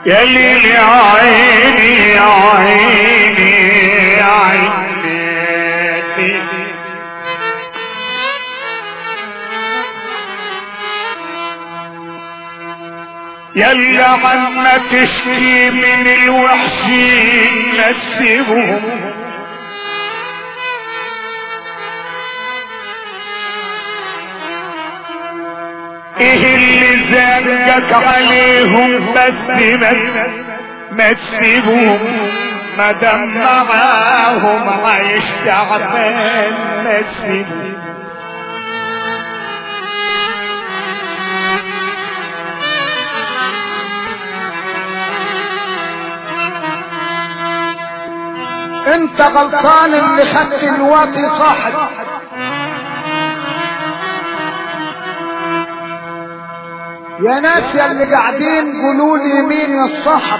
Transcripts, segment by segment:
يا ليل يا عيني يا عيني يا عيني يلا عما تشكي من الوحشين ما تسيبهم ايه اللي زادك عليهم بس ما ما تسيبهم ما دام معاهم عايش تعبان ما تسيبهم انت غلطان اللي خدت الواطي صاحب يا ناس يا اللي قاعدين قولوا لي مين يا الصاحب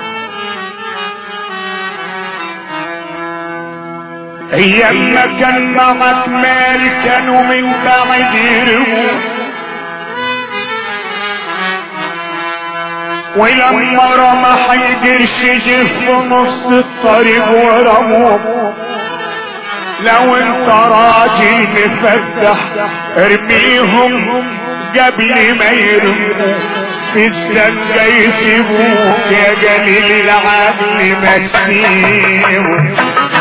ايام ما كان معك مال كانوا من بعد يرموا ولما رمى حيقرش جه في نص الطريق ورموه لو انت راجل مفتح ارميهم قبل ما يرموا في الزنقة يسيبوك يا جليل العقل ما تسيبه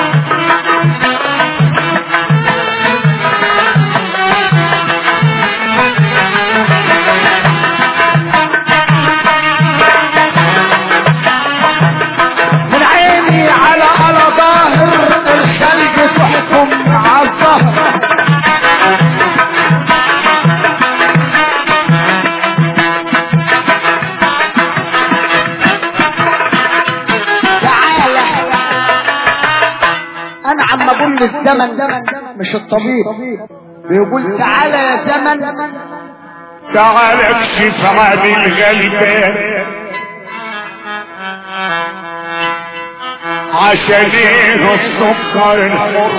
من عيني على على ظاهر الخلق تحكم على الظهر تعالى انا عم اقول للزمن مش الطبيب بيقول تعالى يا زمن تعال اكشف عن الغلبان عشان ايه السكر الحر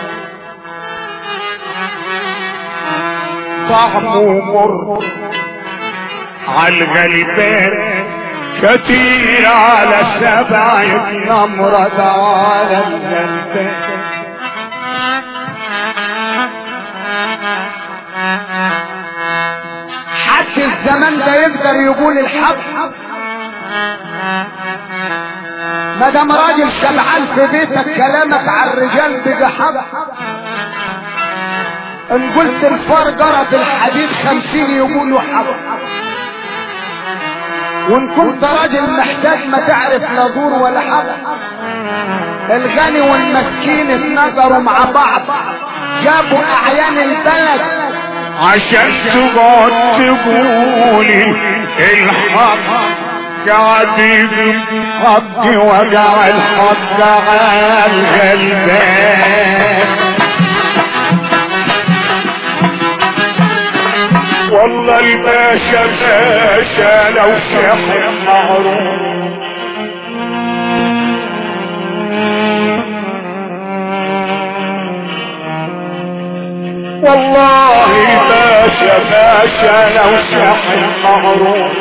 طعمه مر على الغلبان كتير على سبع نمرة على الغلبان حتى الزمن ده يقدر يقول الحق ما دام راجل شبعان في بيتك كلامك على الرجال بقى حق ان قلت الفار جرت الحديد خمسين يقولوا حق وان كنت راجل محتاج ما تعرف لا دور ولا حق الغني والمسكين اتنظروا مع بعض جابوا اعيان البلد عشان تقعد تقولي الحق قاعد يجيب حق وجع الحق على الغلبان والله الباشا باشا لو شحن معروف والله باشا باشا لو شحن مغروب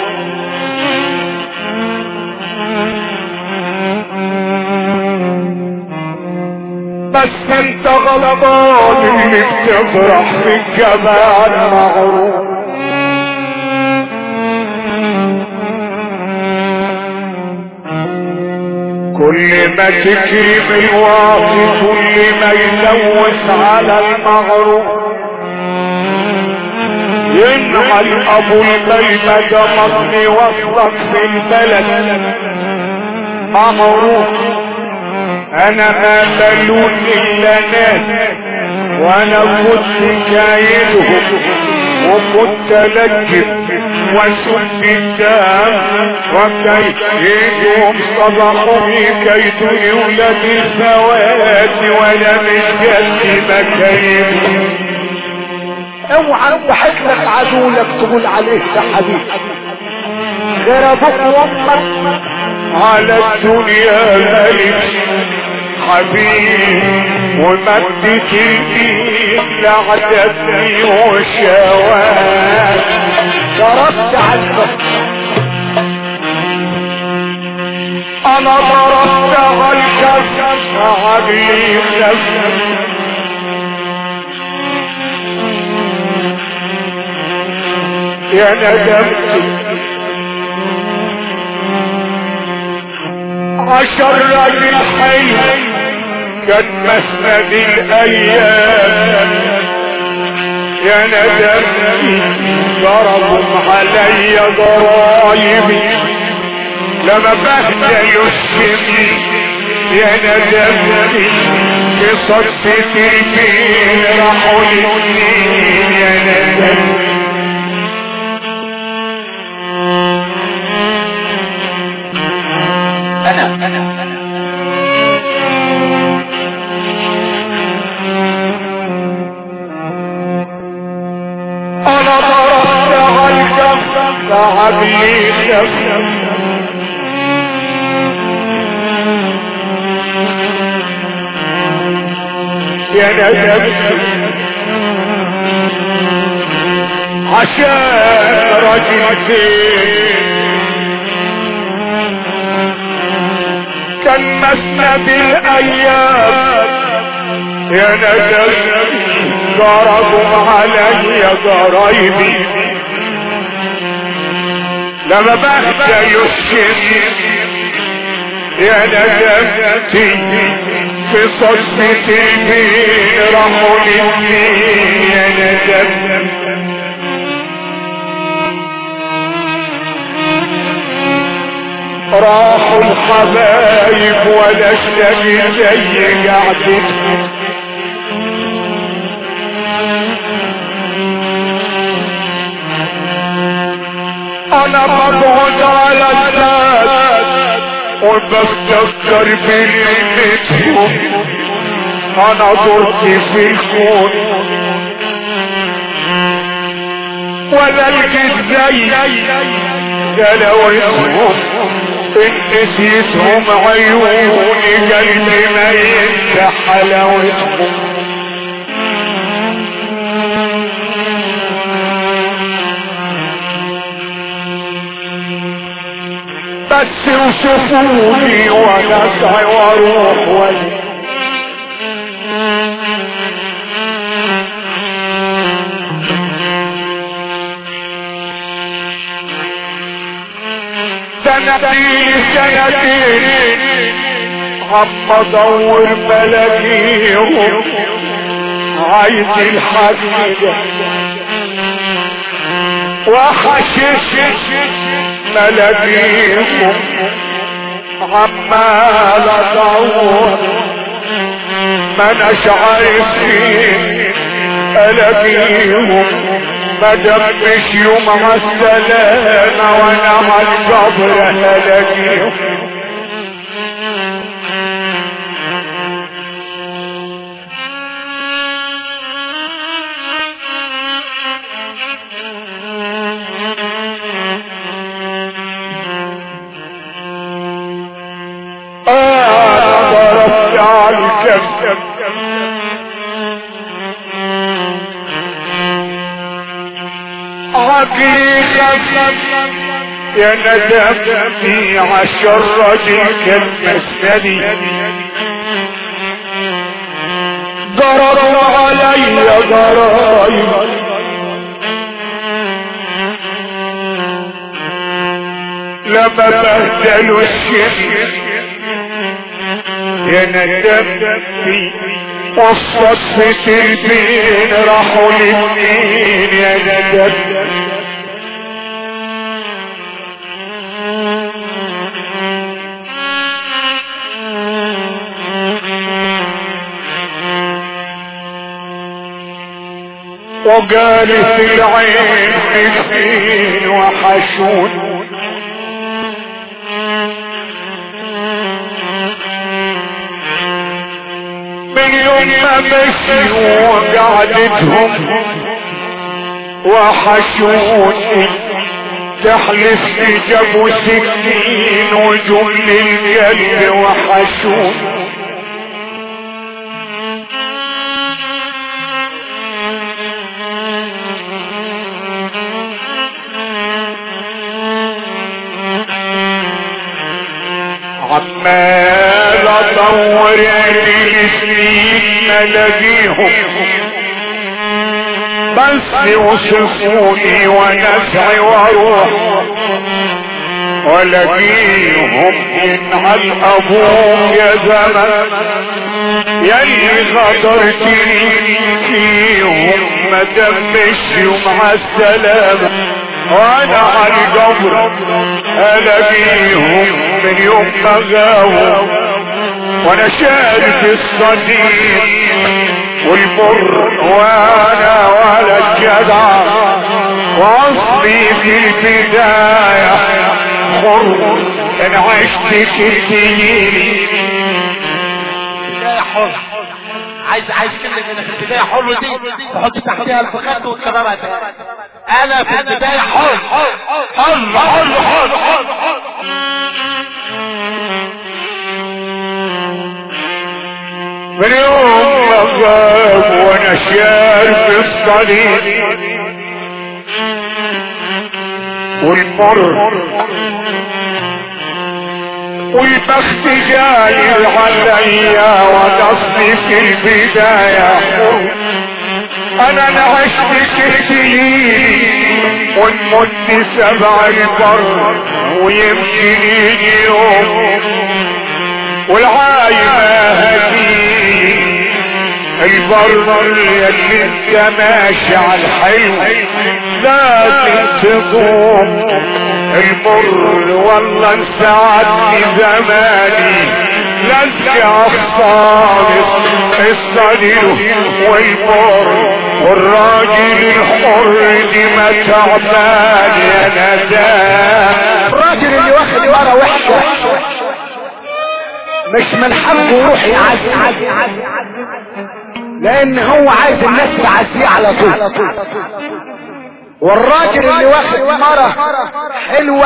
بس انت غلطان اللي بتفرح في الجمال مغروب كل ما تكرم الواطي كل ما يلوث على المغروب ينعل ابو البيمة ضمني وصلك في البلد مغروب انا ما بلون الا ناس وانا كنت كايدهم وكنت لجب وسد الدم وكي يجوم صدقوا كيد يولد الفوات ولا من جد مكايد اوعى ضحك لك عدولك تقول عليه ده حبيب غير ابوك وامك على الدنيا ملك حبيب ومدت الدين لعدتني وشوات ضربت عنك انا ضربت على الكف عقلي خف يا ندمت عشر راجل حي كان مسند الايام يا ندمت ضربوا علي ضرايبي لما بهدلوا السمي يا ندمتي في صدفتي فين راحوا الاتنين يا ندمتي انا انا انا انا ضربت على الكف عقلي خف يا ندمت عشان رجلتين كان مسند الايام يا ندمت ضربوا علي ضرايبي لما بهدلوا السن يا ندمتي في صدمتي فين راحوا الاتنين يا ندمت راحوا الحبايب ولا اشتكي زي قعدتهم انا بقعد على الناس وبستذكر بنعمتهم انا ضرت في الكون ولا لقيت زي جلوتهم ان نسيتهم عيوني قلبي ما ينسى حلاوتهم بس وشوفوني وانا اسعى واروح ولي سنتين سنتين عم ادور ملاقيهم عايز الحديدة وحشش ملاقيهم عمال ادور ما اناش عارف فين الاقيهم ما دمش يوم مع السلامة وانا على القبر الاقيهم انا ضربت على الكف عقلي خف يا ندمتي عشر رجل كالمسندي ضربوا علي ضرايب لما بهدلوا الشمس يا ندمتي وصفت البين راحوا الاتنين يا ندمتي وقالت العين حزين وحشون من يوم ما مشيوا وقعدتهم وحشوني تحلف لي جابوا سكين وجل القلب وحشوني عم عمال ادور لي سنين ما الاقيهم بس يوصفوني ونسعي واروح والاقيهم ينعل ابوك يا زمن يلي غدرتني فيهم ما دمش ومع السلامة وانا على القبر الاقيهم من يوم ما غاووا وانا شارب الصديق والمر وانا ولا الجدع واصلي في البداية حر انا عشت كتير بداية حر عايز عايز كلمة انك البداية حر دي تحط تحتها الفخات وتكررها تاني انا في البداية حر حر حر حر حر حر من يوم ما غاب وانا شارب الصليب والمر والبخت جاي عليا ونصلي في البداية انا نعشت كتير ونمت سبع البر ويمكن يجي يوم والعايمة هدي البر اللي انت ماشي على الحلو لازم تقوم المر والله انسعدني زماني لازق الصالح الصديق والمر والراجل الحر دي ما تعبان يا ندام الراجل اللي واخد ورا وحشة مش من حقه يروح يعزي لان هو عايز الناس تعزيه على طول والراجل اللي واخد مرة حلوة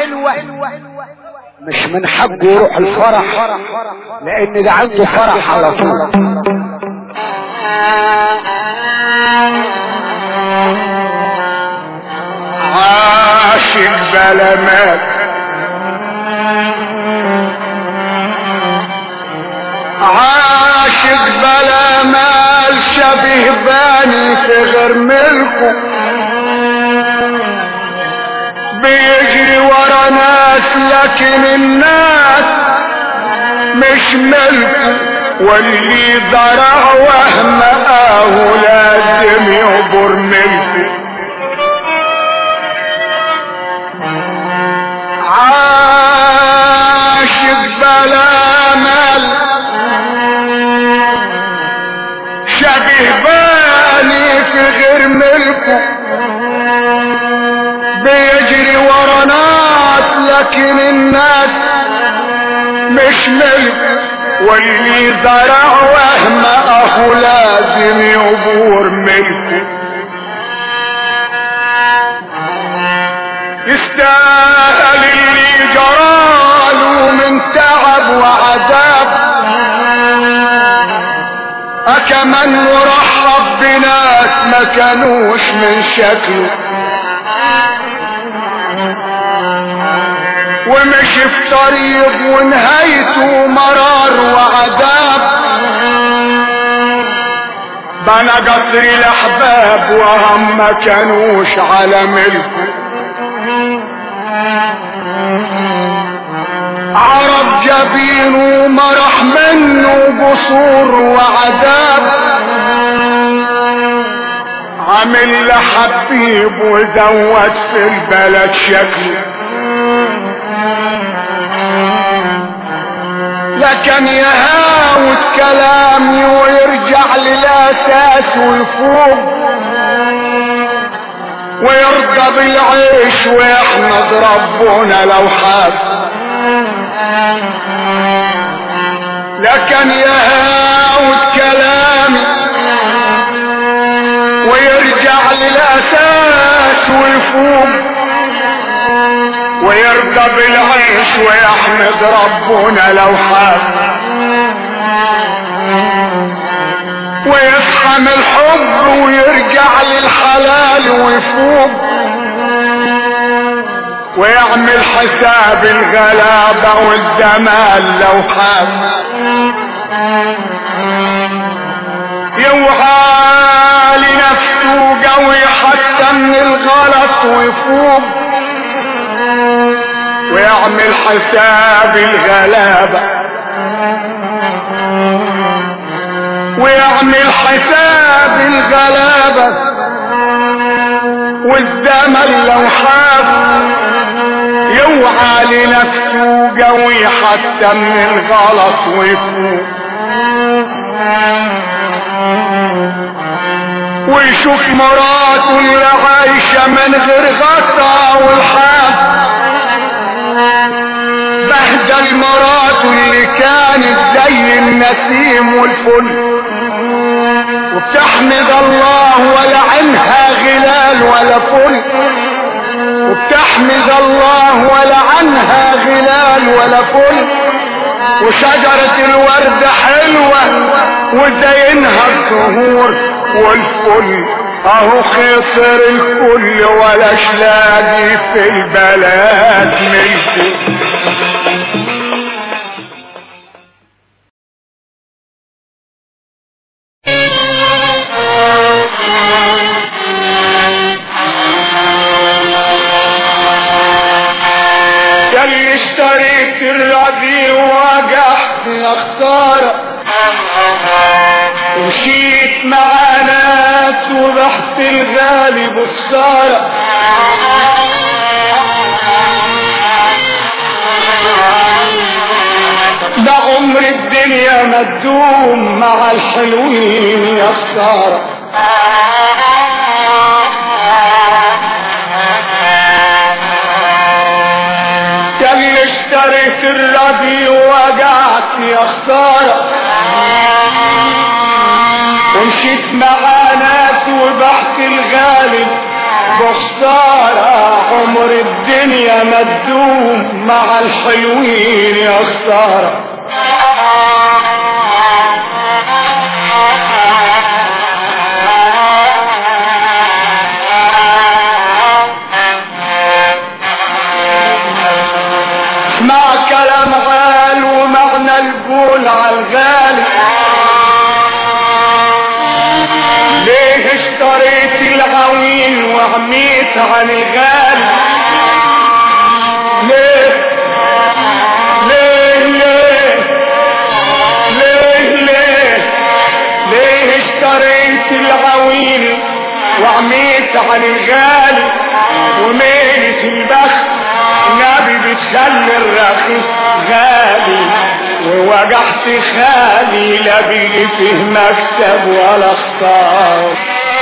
مش من حقه يروح الفرح لان ده عنده فرح على طول عاشق بلا مال عاشق بلا مال شبه باني في غير ملكه بيجري ورا ناس لكن الناس مش ملكه واللي ضرع وهم اهو لازم يعبر ملكه عاشق بلا مال شبه باني في غير ملكه بيجري ورا ناس لكن الناس مش ملكه واللي زرع وهم اهو لازم يبور ملكه يستاهل اللي جراله من تعب وعذاب أكمن ورحب بناس ما كانوش من شكله ومشي في طريق ونهايته مرار وعذاب بنى قصر الاحباب وهم ما كانوش على ملكه عرب جبينه مرح منه قصور وعذاب عامل لحبيب وزود في البلد شكله لكن يهاوت كلامي ويرجع للاساس ويفوق ويرضى بالعيش ويحمد ربنا لو حاب لكن يهاوت كلامي ويرجع للاساس ويفوق ويرضى بالعيش ويحمد ربنا لو حاب ويفهم الحب ويرجع للحلال ويفوق ويعمل حساب الغلابة والجمال لو حاب يوعى لنفسه قوي حتى من الغلط ويفوق ويعمل حساب الغلابة ويعمل حساب الغلابة والزمن لو حاب يوعى لنفسه قوي حتى من الغلط ويفوق ويشوف مراته اللي عايشة من غير غطا والحاب بهدل مراته اللي كانت زي النسيم والفل وبتحمد الله ولا عنها غلال ولا فل وبتحمد الله ولا عنها غلال ولا فل وشجرة الورد حلوة وزينها الزهور والفل اهو خسر الكل ولاش لاقي في البلد ملكه يلي اشتريت الرضي ووجعت يا خسارة مشيت مع ناس ورحت الغالي بخسارة ده عمر الدنيا ما تدوم مع الحلوين يا خساره اللي اشتريت الرضي ووجعت يا خسارة ومشيت مع ناس وبحت الغالب بخسارة عمر الدنيا ما تدوم مع الحلوين يا خسارة مع كلام غال ومعنى القول على الغالي ليه اشتريت العوين وعميت عن الغالي ليه ليه ليه ليه ليه ليه اشتريت العوين وعميت عن الغالي وميلة البخت نبي بتخلي الرخيص غالي ووجعت خالي لا بيجي فيه مكسب ولا خسارة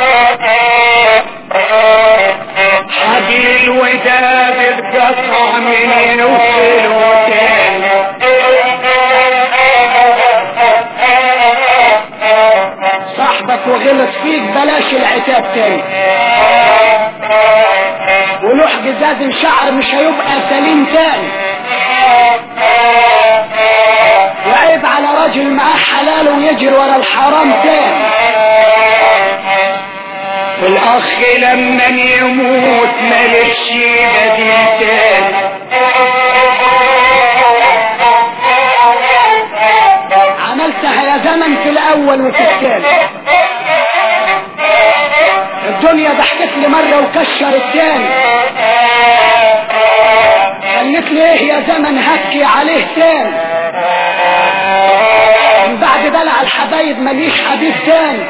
حبل الوداد اتقطع من يوصل وتاني صاحبك وغلط فيك بلاش العتاب تاني ولوح جزاز الشعر مش هيبقى سليم تاني وعيب على راجل معاه حلال ويجري ورا الحرام تاني الاخ لما يموت مالش بديل تاني عملتها يا زمن في الاول وفي الثاني الدنيا ضحكت لي مرة وكشر التاني قالت لي ايه يا زمن هبكي عليه تاني من بعد دلع الحبايب ماليش حبيب تاني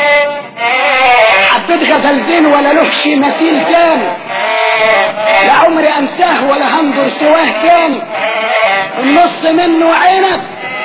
حبيت غزلتين ولا لهش مثيل تاني لا عمري انساه ولا هنظر سواه تاني النص منه عنب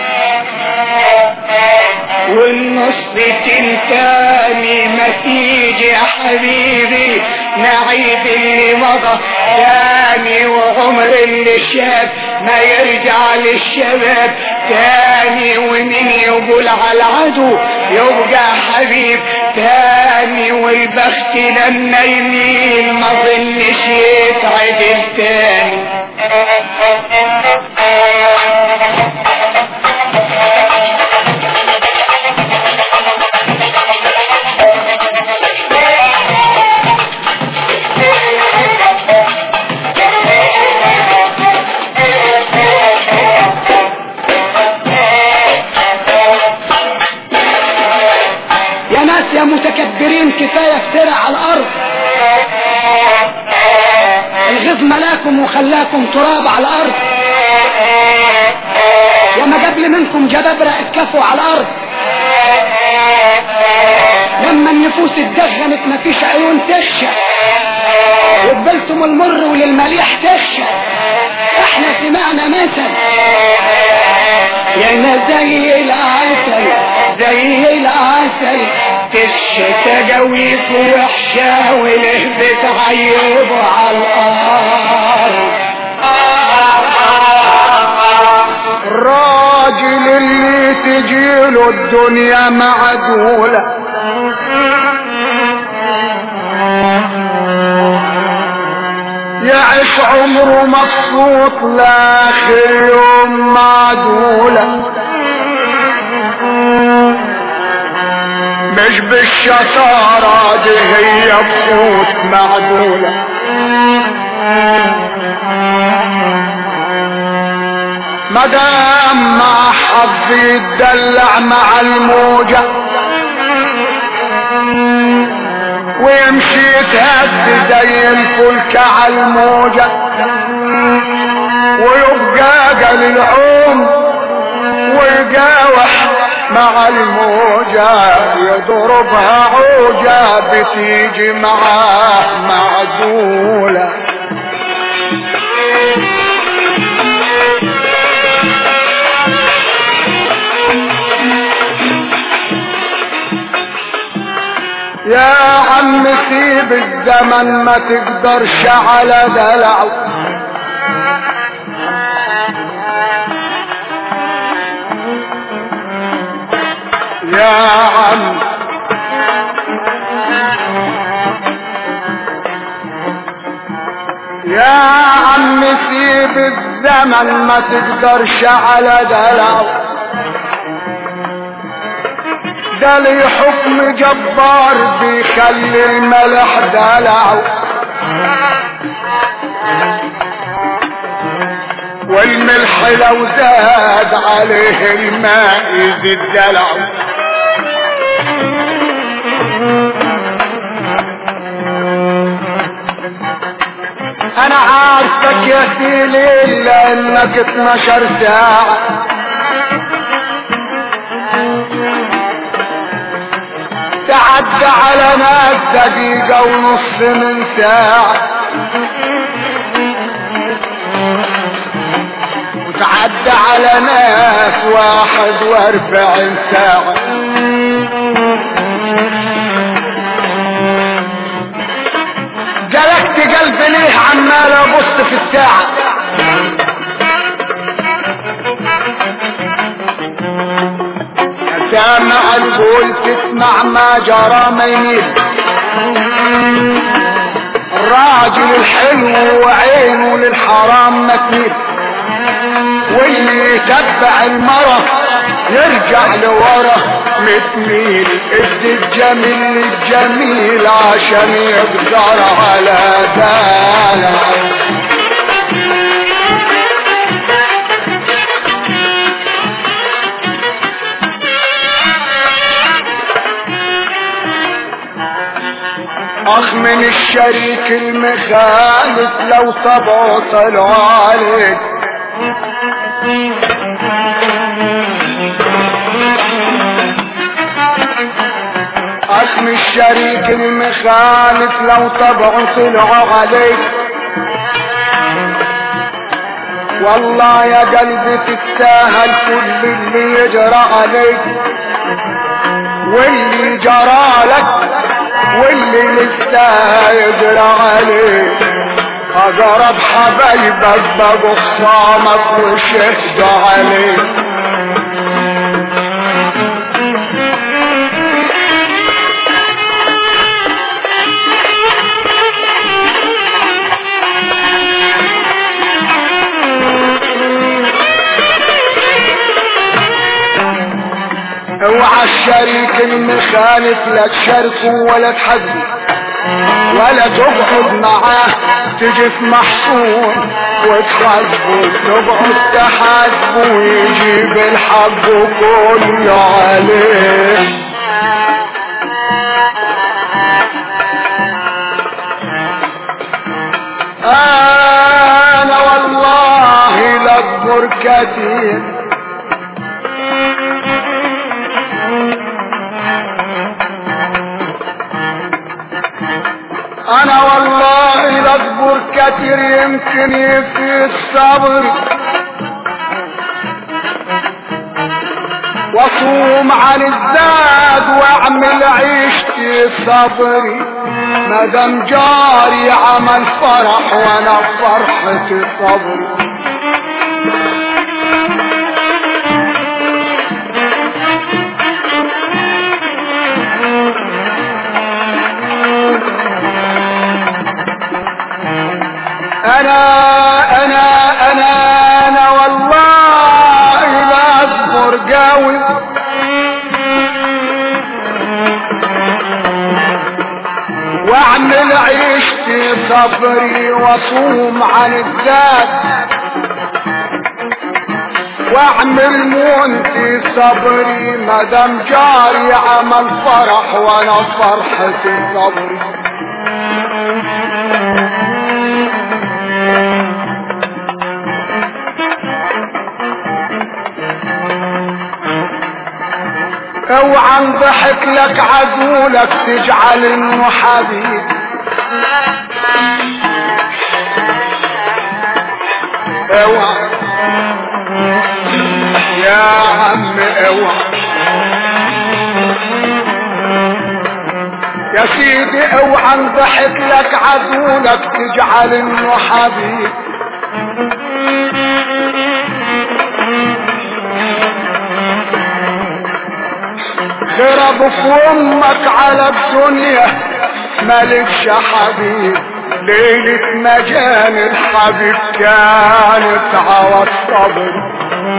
والنص تلتاني ما تيجي يا حبيبي نعيد اللي مضى تاني وعمر اللي شاب ما يرجع للشباب تاني ومين يقول على العدو يبقى حبيب تاني والبخت لما يميل ما ظنش يتعدل تاني ملاكم وخلاكم تراب على الارض يا ما قبل منكم جبابرة اتكفوا على الارض لما النفوس اتدغنت مفيش عيون تشع وقبلتم المر وللمليح تشع احنا سمعنا مثل يا زي العسل زي العسل الشتا جويت وحشة وله بتعيبوا على الأرض الراجل اللي تجيله الدنيا معدولة يعيش عمره مبسوط لاخر يوم معدولة مش بالشطارة دي هي بقوت معدولة مدام ما حظ يتدلع مع الموجة ويمشي يتهد زي الفلك على الموجة ويبقى قل العوم ويقاوح مع الموجة يضربها عوجة بتيجي معاه معدولة يا عم سيب الزمن ما تقدرش على دلعه يا عم يا عم سيب الزمن ما تقدرش على دلعه ده لي حكم جبار بيخلي الملح دلعه والملح لو زاد عليه الماء يزيد دلعه انا عارفك يا سيلي الا انك 12 ساعة تعدى على ناس دقيقة ونص من ساعة وتعدى على ناس واحد واربعين ساعة جلكت قلبي ليه عمال ابص في الساعة سامع القول تسمع ما جرى ما يميل الراجل الحلو وعينه للحرام ما تميل واللي يتبع المرة يرجع لورا متميل ادي الجميل للجميل عشان يقدر على دلع اخ من الشريك المخالف لو طبعه طلع عليك اخ من الشريك المخالف لو طبعه طلع عليك والله يا قلبي تستاهل كل اللي يجرى عليك واللي جرى لك واللي لسه يجرى عليك اقرب حبايبك بقوا خصامك وشهدوا عليك اوعى الشريك المخالف لا تشاركه ولا تحدي ولا تقعد معاه تجي في محصول وتحاسبه تقعد تحاسبه ويجيب الحق كله عليه اصبر كتير انا والله لاصبر كتير يمكن يفي الصبر واصوم عن الزاد واعمل عيشتي صبري مدام جاري عمل فرح وانا فرحتي صبري انا انا انا انا والله لا اصبر قوي واعمل عيشتي صبري واصوم عن الذات واعمل مونتي صبري مدام جاري عمل فرح وانا فرحتي صبري اوعى ضحك لك عدولك تجعل انه حبيب اوعى يا عم اوعى يا سيدي اوعى ضحك لك عدولك تجعل انه حبيب ضرب في امك على الدنيا مالكش حبيب ليلة مجان الحبيب كانت عوض صبر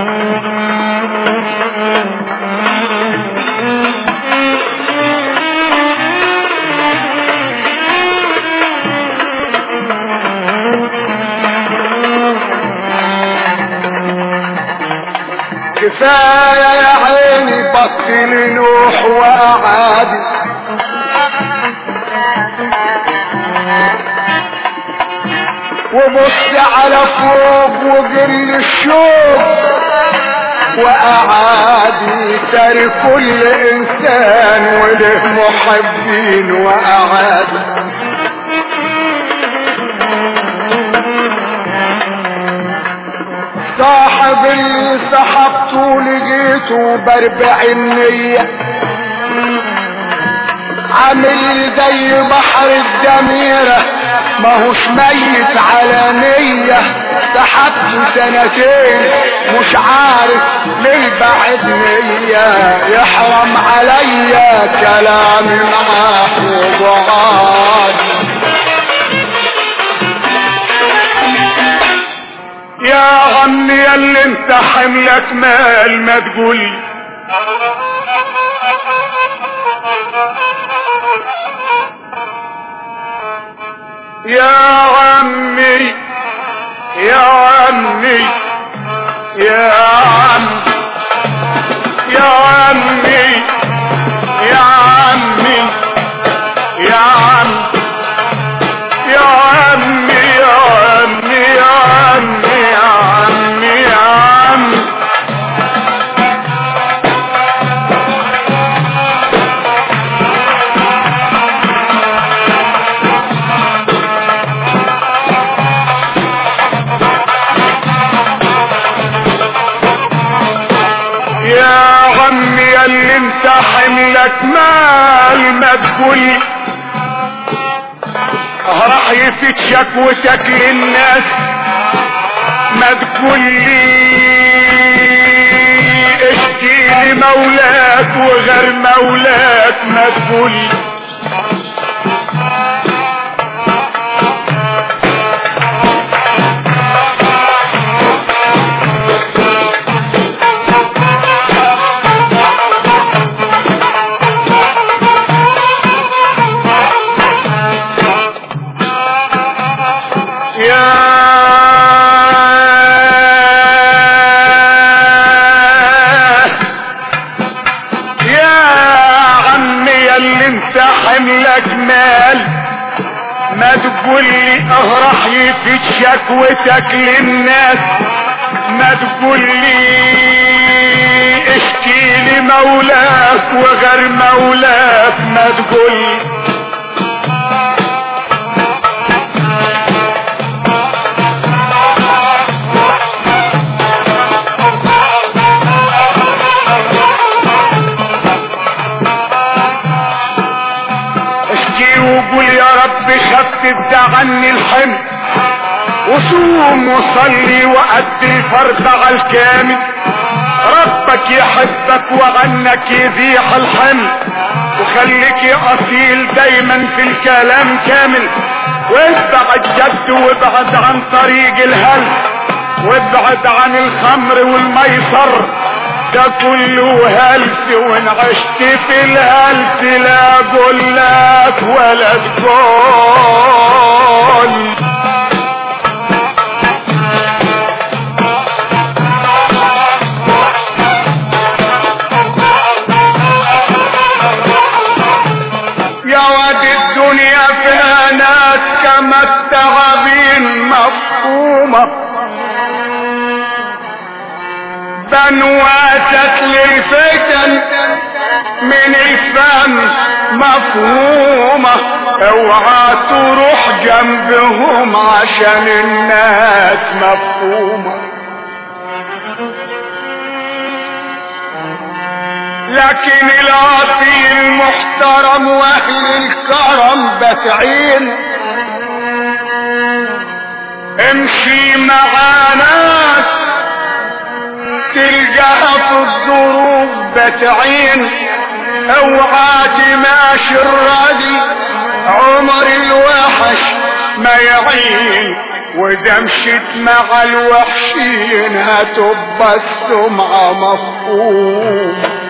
كفاية يا عيني بطل نوح وأعادي وبص على فوق وقل الشوق وأعادي ترى كل إنسان وله محبين وأعادي صاحب اللي سحبته لقيته باربعين نية عامل زي بحر الدميرة ماهوش ميت على نية سحبته سنتين مش عارف ليه بعد نية يحرم عليا كلامي معاه وبعاد يا عمي يا اللي انت حملك مال ما تقولي يا عمي يا عمي يا عم يا عمي يا عمي يا عم يا عمي يا عمي يا عمي يا عمي يا عم يا عمي يا اللي انت حملك مال ما تقولي راح يفيد شكوتك للناس ما تقولي اشكي لي مولاك وغير مولاك ما تقولي يا يا عمي يا اللي انت حملك مال ما تقول لي اه راح يفيد شكوتك للناس ما تقول لي اشكي لي مولاك وغير مولاك ما تقول لي اشكي وقول يا رب خفف ده عني الحمل وصوم وصلي وأدي الفرض على الكامل ربك يحبك وعنك يزيح الحمل وخليك يا اصيل دايما في الكلام كامل وابعد جد وابعد عن طريق الهل وابعد عن الخمر والميسر ده كله هلس وان عشت في الهلس لا اقول لك ولا تقول يا واد الدنيا فيها ناس كما التعابين مفهومة بنواتك للفتن من الفم مفهومة اوعى تروح جنبهم عشان الناس مفهومه لكن العاطي المحترم واهل الكرم بتعين امشي مع ناس تلقاها في الظروف بتعين اوعى تماشي الراضي عمر الوحش ما يعين واذا مشيت مع الوحشين هتبقى السمعة مفهوم